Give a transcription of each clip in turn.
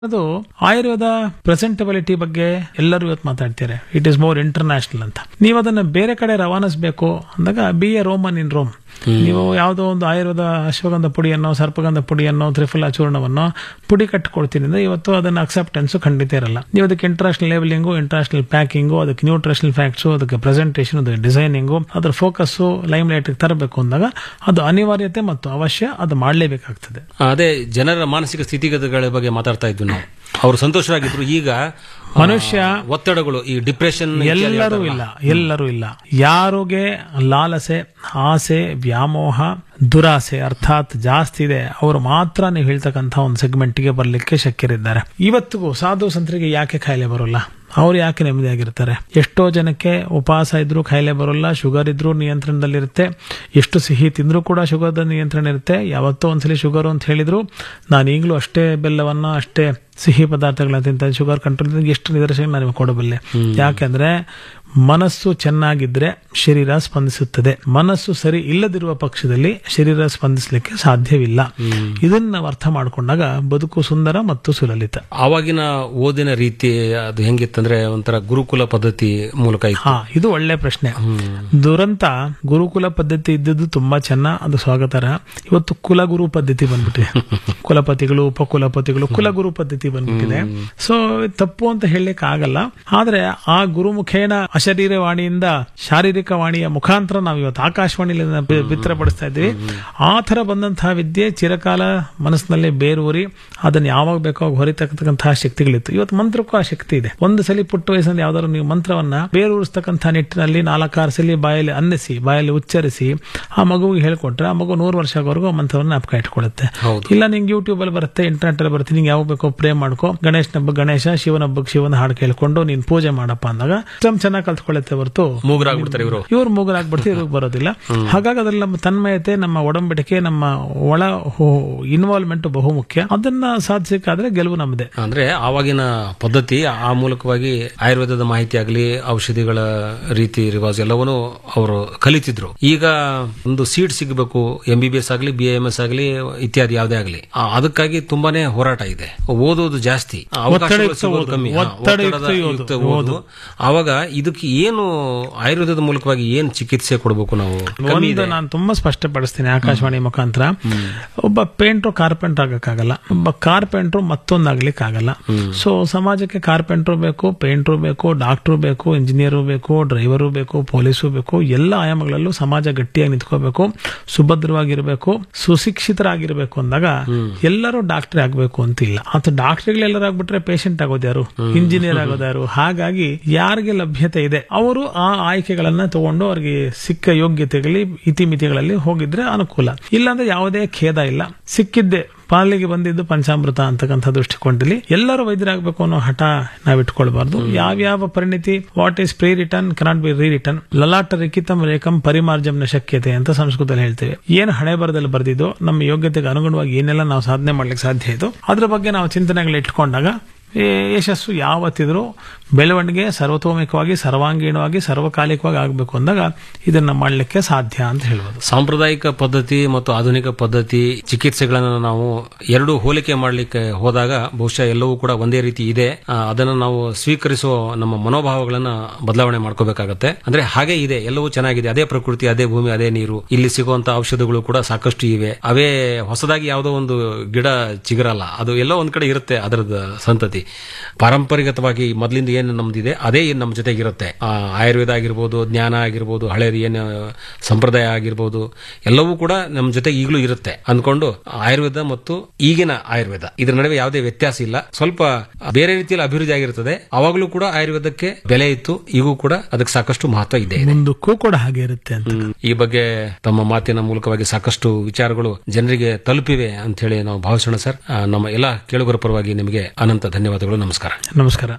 ಅದು ಆಯುರ್ವೇದ ಪ್ರೆಸೆಂಟಬಿಲಿಟಿ ಬಗ್ಗೆ ಎಲ್ಲರೂ ಇವತ್ತು ಮಾತಾಡ್ತಾರೆ ಇಟ್ ಇಸ್ ಮೋರ್ ಇಂಟರ್ನ್ಯಾಷನಲ್ ಅಂತ ನೀವು ಅದನ್ನ ಬೇರೆ ಕಡೆ ರವಾನಿಸಬೇಕು ಅಂದಾಗ be a Roman in Rome ನೀವು ಯಾವುದೋ ಒಂದು ಆಯುರ್ವೇದ ಅಶ್ವಗಂಧ ಪುಡಿಯನ್ನು ಸರ್ಪಗಂಧ ಪುಡಿಯನ್ನು ತ್ರಿಫಲ ಚೂರ್ಣವನ್ನು ಪುಡಿ ಕಟ್ಟಿಕೊಡ್ತೀನಿ ಅಂದ್ರೆ ಇವತ್ತು ಅದನ್ನ ಅಕ್ಸೆಪ್ಟೆನ್ಸ್ ಖಂಡಿತ ಇರಲ್ಲ ನೀವು ಅದಕ್ಕೆ ಇಂಟರ್ನ್ಯಾಷನಲ್ ಲೇಬಲಿಂಗು ಇಂಟರ್ನ್ಯಾಷನಲ್ ಪ್ಯಾಕಿಂಗು ಅದಕ್ಕೆ ನ್ಯೂಟ್ರಿಷನಲ್ ಫ್ಯಾಕ್ಟ್ಸು ಅದಕ್ಕೆ ಪ್ರೆಸೆಂಟೇಷನ್ ಅದಕ್ಕೆ ಡಿಸೈನಿಂಗು ಅದ್ರ ಫೋಕಸ್ಸು ಲೈಮ್ ಲೈಟ್ ತರಬೇಕು ಅಂದಾಗ ಅದು ಅನಿವಾರ್ಯತೆ ಮತ್ತು ಅವಶ್ಯ ಅದು ಮಾಡಲೇಬೇಕಾಗ್ತದೆ ಅದೇ ಜನರ ಮಾನಸಿಕ ಸ್ಥಿತಿಗತಿಗಳ ಬಗ್ಗೆ ಮಾತಾಡ್ತಾ ಇದ್ವಿ ನಾವು ಅವರು ಸಂತೋಷವಾಗಿದ್ರು ಈಗ ಆ, ಮನುಷ್ಯ ಒತ್ತಡಗಳು ಈ ಡಿಪ್ರೆಷನ್ ಎಲ್ಲರೂ ಇಲ್ಲ ಎಲ್ಲರೂ ಇಲ್ಲ ಯಾರಿಗೆ ಲಾಲಸೆ ಆಸೆ ವ್ಯಾಮೋಹ ದುರಾಸೆ ಅರ್ಥಾತ್ ಜಾಸ್ತಿ ಇದೆ ಅವರು ಮಾತ್ರ ನೀವು ಹೇಳ್ತಕ್ಕಂಥ ಒಂದು ಸೆಗ್ಮೆಂಟ್ಗೆ ಬರಲಿಕ್ಕೆ ಶಕ್ಯರಿದ್ದಾರೆ ಇವತ್ತಿಗೂ ಸಾಧು ಸಂತರಿಗೆ ಯಾಕೆ ಕಾಯಿಲೆ ಬರೋಲ್ಲ ಅವ್ರು ಯಾಕೆ ನೆಮ್ಮದಿಯಾಗಿರ್ತಾರೆ ಎಷ್ಟೋ ಜನಕ್ಕೆ ಉಪವಾಸ ಇದ್ರೂ ಕಾಯಿಲೆ ಬರೋಲ್ಲ ಶುಗರ್ ಇದ್ರೂ ನಿಯಂತ್ರಣದಲ್ಲಿರುತ್ತೆ ಎಷ್ಟು ಸಿಹಿ ತಿಂದ್ರೂ ಕೂಡ ಶುಗರ್ ನಿಯಂತ್ರಣ ಇರುತ್ತೆ ಯಾವತ್ತೋ ಒಂದ್ಸಲಿ ಶುಗರ್ ಅಂತ ಹೇಳಿದ್ರು ನಾನು ಈಗಲೂ ಅಷ್ಟೇ ಬೆಲ್ಲವನ್ನ ಅಷ್ಟೇ ಸಿಹಿ ಪದಾರ್ಥಗಳನ್ನ ತಿಂತ ಶುಗರ್ ಕಂಟ್ರೋಲ್ ಎಷ್ಟು ನಿದರ್ಶನ ನಾನು ನಿಮಗೆ ಕೊಡಬಲ್ಲೆ ಯಾಕೆಂದ್ರೆ ಮನಸ್ಸು ಚೆನ್ನಾಗಿದ್ರೆ ಶರೀರ ಸ್ಪಂದಿಸುತ್ತದೆ ಮನಸ್ಸು ಸರಿ ಇಲ್ಲದಿರುವ ಪಕ್ಷದಲ್ಲಿ ಶರೀರ ಸ್ಪಂದಿಸಲಿಕ್ಕೆ ಸಾಧ್ಯವಿಲ್ಲ ಇದನ್ನ ನಾವು ಅರ್ಥ ಮಾಡ್ಕೊಂಡಾಗ ಬದುಕು ಸುಂದರ ಮತ್ತು ಸುಲಲಿತ ಆವಾಗಿನ ಓದಿನ ರೀತಿ ಅದು ಹೆಂಗಿತ್ತಂದ್ರೆ ಒಂಥರ ಗುರುಕುಲ ಪದ್ಧತಿ ಮೂಲಕ ಇತ್ತು ಹಾ ಇದು ಒಳ್ಳೆ ಪ್ರಶ್ನೆ ದುರಂತ ಗುರುಕುಲ ಪದ್ಧತಿ ಇದ್ದದ್ದು ತುಂಬಾ ಚೆನ್ನ ಅದು ಸ್ವಾಗತರ ಇವತ್ತು ಕುಲಗುರು ಪದ್ಧತಿ ಬಂದ್ಬಿಟ್ಟಿದೆ ಕುಲಪತಿಗಳು ಉಪಕುಲಪತಿಗಳು ಕುಲಗುರು ಪದ್ಧತಿ ಬಂದ್ಬಿಟ್ಟಿದೆ ಸೊ ತಪ್ಪು ಅಂತ ಹೇಳಲಿಕ್ಕೆ ಆಗಲ್ಲ ಆದ್ರೆ ಆ ಗುರುಮುಖೇನ ಅಶರೀರ ವಾಣಿಯಿಂದ ಶಾರೀರಿಕ ವಾಣಿಯ ಮುಖಾಂತರ ನಾವು ಇವತ್ತು ಆಕಾಶವಾಣಿಯಲ್ಲಿ ಅದನ್ನ ಬಿ- ಬಿತ್ತರಪಡಿಸ್ತಾ ಇದ್ವಿ ಆ ತರ ಬಂದಂತಹ ವಿದ್ಯೆ ಚಿರಕಾಲ ಮನಸ್ಸಿನಲ್ಲಿ ಬೇರೂರಿ ಅದನ್ನ ಯಾವಾಗ ಬೇಕೋ ಅವಾಗ ಹೊರಿತಕ್ಕಂತಹ ಶಕ್ತಿಗಳಿತ್ತು ಇವತ್ತು ಮಂತ್ರಕ್ಕೂ ಆ ಶಕ್ತಿ ಇದೆ ಒಂದು ಸಲ ಪುಟ್ಟ ವಯಸ್ಸಿನಲ್ಲಿ ಯಾವ್ದಾದ್ರು ನೀವು ಮಂತ್ರವನ್ನ ಬೇರೂರಿಸ್ತಕ್ಕಂಥ ನಿಟ್ಟಿನಲ್ಲಿ ನಾಲ್ಕಾರು ಸಲ ಬಾಯಲ್ಲಿ ಅನ್ನಿಸಿ ಬಾಯಲ್ಲಿ ಉಚ್ಚರಿಸಿ ಆ ಮಗುವಿಗೆ ಹೇಳ್ಕೊಟ್ರೆ ಆ ಮಗು ನೂರು ವರ್ಷ ಆಗೋವರೆಗೂ ಆ ಮಂತ್ರವನ್ನ ಜ್ಞಾಪಕ ಇಟ್ಕೊಳ್ಳುತ್ತೆ ಹೌದು. ಇಲ್ಲ ನಿಂಗೆ ಯೂಟ್ಯೂಬ್ ಅಲ್ಲಿ ಬರುತ್ತೆ ಇಂಟರ್ನೆಟ್ ಅಲ್ಲಿ ಬರುತ್ತೆ ನಿಂಗೆ ಯಾವ ಬೇಕೋ ಪ್ರೇ ಮಾಡ್ಕೋ ಗಣೇಶನ ಹಬ್ಬ ಗಣೇಶ ಶಿವನ ಹಬ್ಬಕ್ಕೆ ಶಿವನ ಹಾಡು ಕೇಳ್ಕೊಂಡು ನೀನ್ ಪೂಜೆ ಮಾಡಪ್ಪ ಅಂದಾಗ ಸಿಸ್ಟಮ್ ಚೆನ್ನಾಗಿ ಕಲ್ತ್ಕೊಳ್ಳುತ್ತೆ ಹೊರತು ಮೂಗರಾಗ್ಬಿಡ್ತಾರೆ ಇವರು ಇವ್ರು ಮೂಗರಾಗ್ಬಿಡ್ತಾರೆ ಇವ್ರಿಗೆ ಬರೋದಿಲ್ಲ ಹಾಗಾಗಿ ಅದ್ರಲ್ಲಿ ನಮ್ಮ ತನ್ಮಯತೆ ನಮ್ಮ ಒಡಂಬಡಿಕೆ ನಮ್ಮ ಒಳ ಇನ್ವಾಲ್ವ್ಮೆಂಟ್ ಬಹು ಮುಖ್ಯ ಅದನ್ನ ಸಾಧಿಸಬೇಕಾದ್ರೆ ಗೆಲುವು ನಮ್ಮದೇ ಅಂದ್ರೆ ಆವಾಗಿನ ಪದ್ಧತಿ ಆ ಮೂಲಕವಾಗಿ ಆಯುರ್ವೇದದ ಮಾಹಿತಿ ಆಗಲಿ ಔಷಧಿಗಳ ರೀತಿ ರಿವಾಜ್ ಎಲ್ಲವನ್ನೂ ಅವರು ಕಲಿತಿದ್ರು ಈಗ ಒಂದು ಸೀಟ್ ಸಿಗಬೇಕು ಎಂ ಬಿ ಬಿ ಎಸ್ ಆಗಲಿ ಬಿ ಎಂ ಎಸ್ ಆಗಲಿ ಇತ್ಯಾದಿ ಯಾವುದೇ ಆಗಲಿ ಅದಕ್ಕಾಗಿ ತುಂಬಾನೇ ಹೋರಾಟ ಇದೆ ಓದೋದು ಜಾಸ್ತಿ ಅವಕಾಶಗಳು ಒತ್ತಡಯುಕ್ತ ಸಿಗೋದು ಓದು. ಕಮ್ಮಿ ಹಾ, ಒತ್ತಡಯುಕ್ತ ಒತ್ತಡದ ಓದು. ಯುಕ್ತ ಓದು ಆವಾಗ ಇದಕ್ಕೆ ಏನು ಆಯುರ್ವೇದದ ಮೂಲಕವಾಗಿ ಏನ್ ಚಿಕಿತ್ಸೆ ಕೊಡಬೇಕು ನಾವು ಕಮ್ಮಿ ಒಂದು ಇದೆ ನಾನು ತುಂಬಾ ಸ್ಪಷ್ಟಪಡಿಸ್ತೀನಿ ಆಕಾಶವಾಣಿ ಮುಖಾಂತರ ಒಬ್ಬ ಪೇಂಟ್ರು ಕಾರ್ಪೆಂಟರ್ ಆಗಕ್ಕಾಗಲ್ಲ ಒಬ್ಬ ಕಾರ್ಪೆಂಟ್ರು ಮತ್ತೊಂದಾಗ್ಲಿಕ್ಕೆ ಆಗಲ್ಲ ಸೊ ಸಮಾಜಕ್ಕೆ ಕಾರ್ಪೆಂಟ್ರು ಬೇಕು ಪೇಂಟ್ರು ಬೇಕು ಡಾಕ್ಟ್ರು ಬೇಕು ಇಂಜಿನಿಯರು ಬೇಕು ಡ್ರೈವರು ಬೇಕು ಪೊಲೀಸು ಬೇಕು ಎಲ್ಲ ಆಯಾಮಗಳಲ್ಲೂ ಸಮಾಜ ಗಟ್ಟಿಯಾಗಿ ನಿಂತ್ಕೋಬೇಕು ಸುಭದ್ರವಾಗಿರ್ಬೇಕು ಸುಶಿಕ್ಷಿತರಾಗಿರ್ಬೇಕು ಅಂದಾಗ ಎಲ್ಲರೂ ಡಾಕ್ಟರ್ ಆಗ್ಬೇಕು ಅಂತಿಲ್ಲ ಅಥವಾ ಡಾಕ್ಟರ್ಗಳೆಲ್ಲರೂ ಆಗ್ಬಿಟ್ರೆ ಪೇಷಂಟ್ ಆಗೋದು ಯಾರು ಇಂಜಿನಿಯರ್ ಆಗೋದು ಯಾರು ಹಾಗಾಗಿ ಯಾರಿಗೆ ಲಭ್ಯತೆ ಇದೆ ಅವರು ಆ ಆಯ್ಕೆಗಳನ್ನ ತಗೊಂಡು ಅವ್ರಿಗೆ ಸಿಕ್ಕ ಯೋಗ್ಯತೆಗಳಲ್ಲಿ ಇತಿಮಿತಿಗಳಲ್ಲಿ ಹೋಗಿದ್ರೆ ಅನುಕೂಲ ಇಲ್ಲಾಂದ್ರೆ ಯಾವುದೇ ಖೇದ ಇಲ್ಲ ಸಿಕ್ಕಿದ್ದೆ ಪಾಲಿಗೆ ಬಂದಿದ್ದು ಪಂಚಾಮೃತ ಅಂತಕ್ಕಂಥ ದೃಷ್ಟಿಕೋನದಲ್ಲಿ ಎಲ್ಲರೂ ವೈದ್ಯರಾಗಬೇಕು ಅನ್ನೋ ಹಠ ನಾವು ಇಟ್ಕೊಳ್ಬಾರ್ದು ಯಾವ್ಯಾವ ಪರಿಣಿತಿ what is prewritten cannot be rewritten ಲಲಾಟ ರಿಕಿತಂ ರೇಖಂ ಪರಿಮಾರ್ಜಂನ ಶಕ್ಯತೆ ಅಂತ ಸಂಸ್ಕೃತದಲ್ಲಿ ಹೇಳ್ತೇವೆ ಏನು ಹಣೆ ಬರದಲ್ಲಿ ಬರೆದಿದ್ದು ನಮ್ಮ ಯೋಗ್ಯತೆಗೆ ಅನುಗುಣವಾಗಿ ಏನೆಲ್ಲ ನಾವು ಸಾಧನೆ ಮಾಡ್ಲಿಕ್ಕೆ ಸಾಧ್ಯ ಇತ್ತು ಅದ್ರ ಬಗ್ಗೆ ನಾವು ಚಿಂತನೆಗಳು ಇಟ್ಕೊಂಡಾಗ ಈ ಯಶಸ್ಸು ಯಾವತ್ತಿದ್ರೂ ಬೆಳವಣಿಗೆ ಸರ್ವತೋಮುಖವಾಗಿ ಸರ್ವಾಂಗೀಣವಾಗಿ ಸರ್ವಕಾಲಿಕವಾಗಿ ಆಗಬೇಕು ಅಂದಾಗ ಇದನ್ನ ಮಾಡಲಿಕ್ಕೆ ಸಾಧ್ಯ ಅಂತ ಹೇಳ್ಬೋದು ಸಾಂಪ್ರದಾಯಿಕ ಪದ್ಧತಿ ಮತ್ತು ಆಧುನಿಕ ಪದ್ಧತಿ ಚಿಕಿತ್ಸೆಗಳನ್ನು ನಾವು ಎರಡು ಹೋಲಿಕೆ ಮಾಡಲಿಕ್ಕೆ ಹೋದಾಗ ಬಹುಶಃ ಎಲ್ಲವೂ ಕೂಡ ಒಂದೇ ರೀತಿ ಇದೆ ಆ, ಅದನ್ನು ನಾವು ಸ್ವೀಕರಿಸುವ ನಮ್ಮ ಮನೋಭಾವಗಳನ್ನ ಬದಲಾವಣೆ ಮಾಡ್ಕೋಬೇಕಾಗತ್ತೆ ಅಂದ್ರೆ ಹಾಗೆ ಇದೆ ಎಲ್ಲವೂ ಚೆನ್ನಾಗಿದೆ ಅದೇ ಪ್ರಕೃತಿ ಅದೇ ಭೂಮಿ ಅದೇ ನೀರು ಇಲ್ಲಿ ಸಿಗುವಂತ ಔಷಧಗಳು ಕೂಡ ಸಾಕಷ್ಟು ಇವೆ ಅವೇ ಹೊಸದಾಗಿ ಯಾವುದೋ ಒಂದು ಗಿಡ ಚಿಗುರಲ್ಲ ಅದು ಎಲ್ಲೋ ಒಂದ್ ಕಡೆ ಇರುತ್ತೆ ಅದರದ ಸಂತತಿ ಪಾರಂಪರಿಕತವಾಗಿ ಮೊದಲಿಂದ ಏನು ನಮ್ದಿದೆ ಅದೇ ಏನ್ ನಮ್ಮ ಜೊತೆಗಿರುತ್ತೆ ಆ, ಆಯುರ್ವೇದ ಆಗಿರ್ಬೋದು ಜ್ಞಾನ ಆಗಿರ್ಬೋದು ಹಳೇದು ಏನು ಸಂಪ್ರದಾಯ ಆಗಿರ್ಬೋದು ಎಲ್ಲವೂ ಕೂಡ ನಮ್ಮ ಜೊತೆ ಈಗಲೂ ಇರುತ್ತೆ ಅಂದ್ಕೊಂಡು ಆಯುರ್ವೇದ ಮತ್ತು ಈಗಿನ ಆಯುರ್ವೇದ ಇದ್ರ ನಡುವೆ ಯಾವುದೇ ವ್ಯತ್ಯಾಸ ಇಲ್ಲ ಸ್ವಲ್ಪ ಬೇರೆ ರೀತಿಯಲ್ಲಿ ಅಭಿವೃದ್ಧಿ ಆಗಿರುತ್ತದೆ ಅವಾಗಲೂ ಕೂಡ ಆಯುರ್ವೇದಕ್ಕೆ ಬೆಲೆ ಇತ್ತು ಈಗೂ ಕೂಡ ಅದಕ್ಕೆ ಸಾಕಷ್ಟು ಮಹತ್ವ ಇದೆ ಮುಂದಕ್ಕೂ ಕೂಡ ಹಾಗೆ ಇರುತ್ತೆ ಅಂತ ಈ ಬಗ್ಗೆ ತಮ್ಮ ಮಾತಿನ ಮೂಲಕವಾಗಿ ಸಾಕಷ್ಟು ವಿಚಾರಗಳು ಜನರಿಗೆ ತಲುಪಿವೆ ಅಂತ ಹೇಳಿ ನಾವು ಭಾವಿಸೋಣ ಸರ್ ಆ, ನಮ್ಮ ಎಲ್ಲ ಕೇಳುಗರ ಪರವಾಗಿ ನಿಮಗೆ ಅನಂತ ಧನ್ಯವಾದಗಳು ನಮಸ್ಕಾರ ನಮಸ್ಕಾರ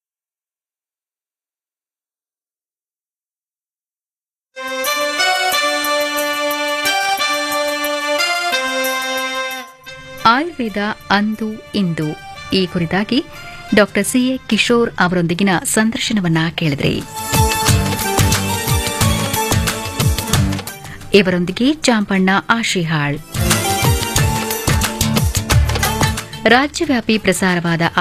ಆಯುರ್ವೇದ ಅಂದು ಇಂದು ಈ ಕುರಿತಾಗಿ ಡಾಕ್ಟರ್ ಸಿಎ ಕಿಶೋರ್ ಅವರೊಂದಿಗಿನ ಸಂದರ್ಶನವನ್ನ ಕೇಳಿದ್ರಿ ಇವರೊಂದಿಗೆ ಚಾಂಪಣ್ಣ ಆಶಿಹಾಳ್ ರಾಜ್ಯವ್ಯಾಪಿ ಪ್ರಸಾರವಾದ